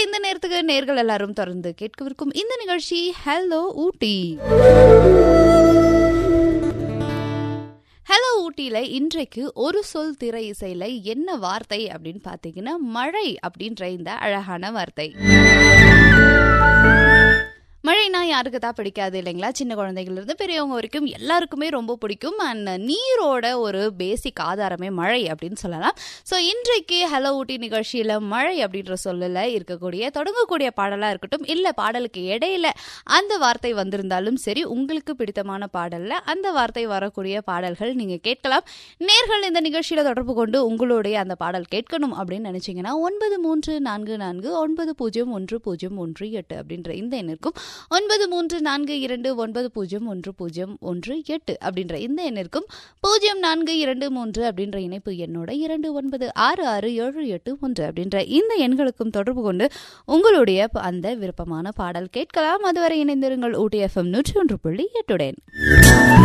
இந்த நேரத்துக்கு நேர்கள் எல்லாரும் தொடர்ந்து கேட்கவிருக்கும் இந்த நிகழ்ச்சி ஹலோ ஊட்டி ஹலோ ஊட்டியில இன்றைக்கு ஒரு சொல் திரை இசையில என்ன வார்த்தை அப்படின்னு பாத்தீங்கன்னா மழை அப்படின்ற இந்த அழகான வார்த்தை மழைனா யாருக்கு தான் பிடிக்காது இல்லைங்களா சின்ன குழந்தைகள் இருந்து பெரியவங்க வரைக்கும் எல்லாருக்குமே ரொம்ப பிடிக்கும் அண்ட் நீரோட ஒரு பேசிக் ஆதாரமே மழை அப்படின்னு சொல்லலாம் ஸோ இன்றைக்கு ஹலோ ஊட்டி நிகழ்ச்சியில் மழை அப்படின்ற சொல்லல இருக்கக்கூடிய தொடங்கக்கூடிய பாடலாக இருக்கட்டும் இல்லை பாடலுக்கு இடையில அந்த வார்த்தை வந்திருந்தாலும் சரி உங்களுக்கு பிடித்தமான பாடலில் அந்த வார்த்தை வரக்கூடிய பாடல்கள் நீங்கள் கேட்கலாம் நேர்கள் இந்த நிகழ்ச்சியில் தொடர்பு கொண்டு உங்களுடைய அந்த பாடல் கேட்கணும் அப்படின்னு நினச்சிங்கன்னா ஒன்பது மூன்று நான்கு நான்கு ஒன்பது பூஜ்ஜியம் ஒன்று பூஜ்ஜியம் ஒன்று எட்டு அப்படின்ற இந்த எண்ணிற்கும் ஒன்பது மூன்று நான்கு இரண்டு ஒன்பது பூஜ்ஜியம் ஒன்று பூஜ்ஜியம் ஒன்று எட்டு அப்படின்ற இந்த எண்ணிற்கும் பூஜ்ஜியம் நான்கு இரண்டு மூன்று அப்படின்ற இணைப்பு எண்ணோட இரண்டு ஒன்பது ஆறு ஆறு ஏழு எட்டு ஒன்று அப்படின்ற இந்த எண்களுக்கும் தொடர்பு கொண்டு உங்களுடைய ப- அந்த விருப்பமான பாடல் கேட்கலாம் அதுவரை இணைந்திருங்கள் ஊட்டி எஃப்எம் நூற்றி ஒன்று புள்ளி எட்டுடன்